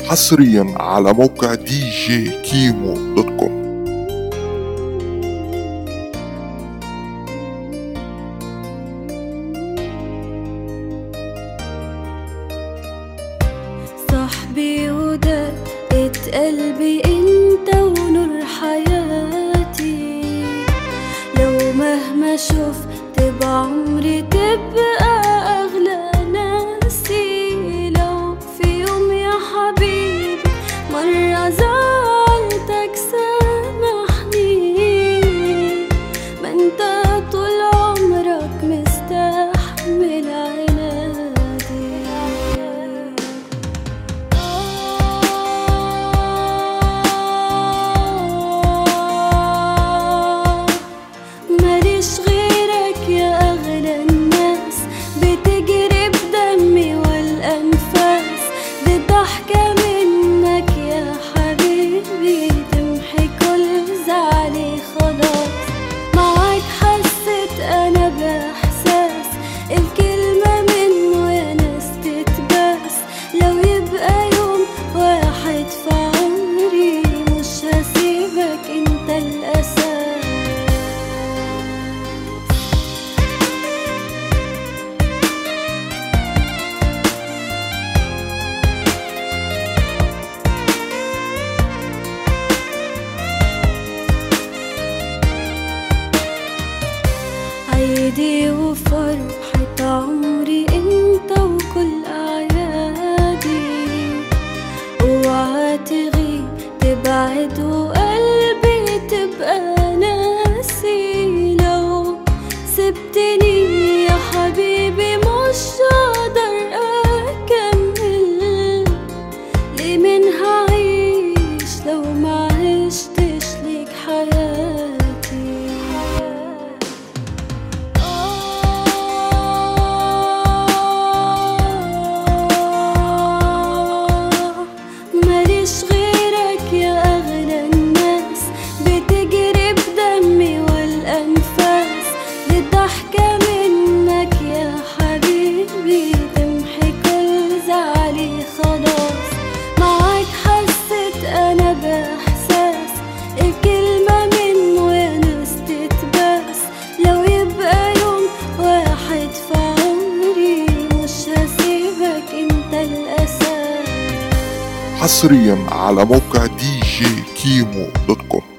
حصريا على موقع دي جي كيمو دوت كوم صاحبي ودقت قلبي انت ونور حياتي لو مهما شفت بعمري تبقى اغلى ناسي لو في يوم يا حبيبي مرة زعلتك سامحني ما انت طول عمرك مستحمل عنادي ماليش غيرك يا أغلى الناس بتجري بدمي والأنفاس دي ضحكة منك يا حبيبي تمحي كل زعلي خلاص معاك حسيت أنا بإحساس الكلمة منه يا ناس تتباس لو يبقى يوم واحد في عمري مش هسيبك انت الأساس عيدي وفرحة عمري انت وكل اعيادي اوعى تغيب تبعد وقلبي تبقى ناسي لو سبتني يا حبيبي مش هقدر اكمل ليه من هعيش لو ما عشتش ليك حياتي ماليش غيرك يا أغلى الناس بتجري بدمي والأنفاس دي ضحكة منك يا حبيبي تمحي كل زعلي خلاص معاك حسيت أنا بإحساس الكلمة منه يا ناس تتباس لو يبقى يوم واحد في عمري مش هسيبك انت الأساس حصريا على موقع دي جي كيمو دوت كوم